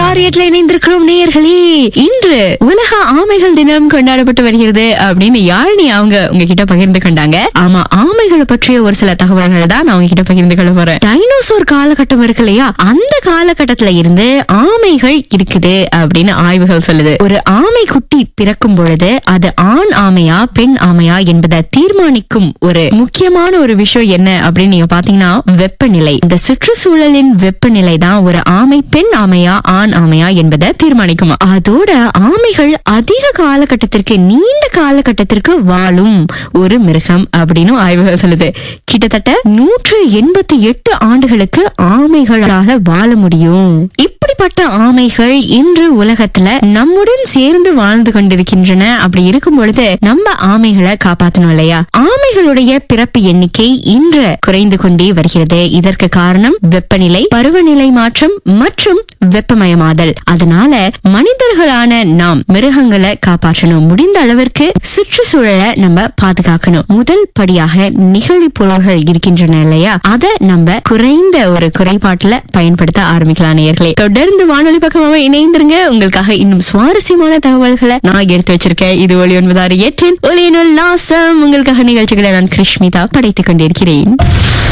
ஒன்பதாறு எட்டுல இணைந்திருக்கிறோம் நேயர்களே இன்று உலக ஆமைகள் தினம் கொண்டாடப்பட்டு வருகிறது அப்படின்னு யாழினி அவங்க உங்ககிட்ட பகிர்ந்து கொண்டாங்க ஆமா ஆமைகளை பற்றிய ஒரு சில தகவல்களை தான் நான் உங்ககிட்ட பகிர்ந்து கொள்ள போறேன் டைனோசோர் காலகட்டம் இருக்கு இல்லையா அந்த காலகட்டத்துல இருந்து ஆமைகள் இருக்குது அப்படின்னு ஆய்வுகள் சொல்லுது ஒரு ஆமை குட்டி பிறக்கும் பொழுது அது ஆண் ஆமையா பெண் ஆமையா என்பதை தீர்மானிக்கும் ஒரு முக்கியமான ஒரு விஷயம் என்ன அப்படின்னு நீங்க பாத்தீங்கன்னா வெப்பநிலை இந்த சுற்றுச்சூழலின் வெப்பநிலை தான் ஒரு ஆமை பெண் ஆமையா ஆண் ஆமையா என்பதை தீர்மானிக்கும் அதோட ஆமைகள் அதிக காலகட்டத்திற்கு நீண்ட காலகட்டத்திற்கு வாழும் ஒரு மிருகம் அப்படின்னு ஆய்வுகள் சொல்லுது கிட்டத்தட்ட நூற்று எண்பத்தி எட்டு ஆண்டுகளுக்கு ஆமைகளால வாழ முடியும் இப்படிப்பட்ட ஆமைகள் இன்று உலகத்துல நம்முடன் சேர்ந்து வாழ்ந்து கொண்டிருக்கின்றன அப்படி இருக்கும் பொழுது நம்ம ஆமைகளை காப்பாத்தணும் இல்லையா ஆமைகளுடைய பிறப்பு எண்ணிக்கை இன்று குறைந்து கொண்டே வருகிறது இதற்கு காரணம் வெப்பநிலை பருவநிலை மாற்றம் மற்றும் வெப்பமயமாதல் அதனால மனிதர்களான நாம் மிருகங்களை காப்பாற்றணும் முடிந்த அளவிற்கு சுற்றுச்சூழலை நம்ம பாதுகாக்கணும் முதல் படியாக நெகிழி பொருள்கள் இருக்கின்றன இல்லையா அதை நம்ம குறைந்த ஒரு குறைபாட்டுல பயன்படுத்த ஆரம்பிக்கலாம் நேயர்களே தொடர்ந்து வானொலி பக்கமாக இணைந்திருங்க உங்களுக்காக இன்னும் சுவாரஸ்யமான தகவல்களை நான் எடுத்து வச்சிருக்கேன் இது ஒளி ஒன்பதாறு எட்டின் ஒளியினுள் லாசம் உங்களுக்காக நிகழ்ச்சிகளை நான் கிருஷ்மிதா படைத்துக் கொண்டிருக்கிறேன்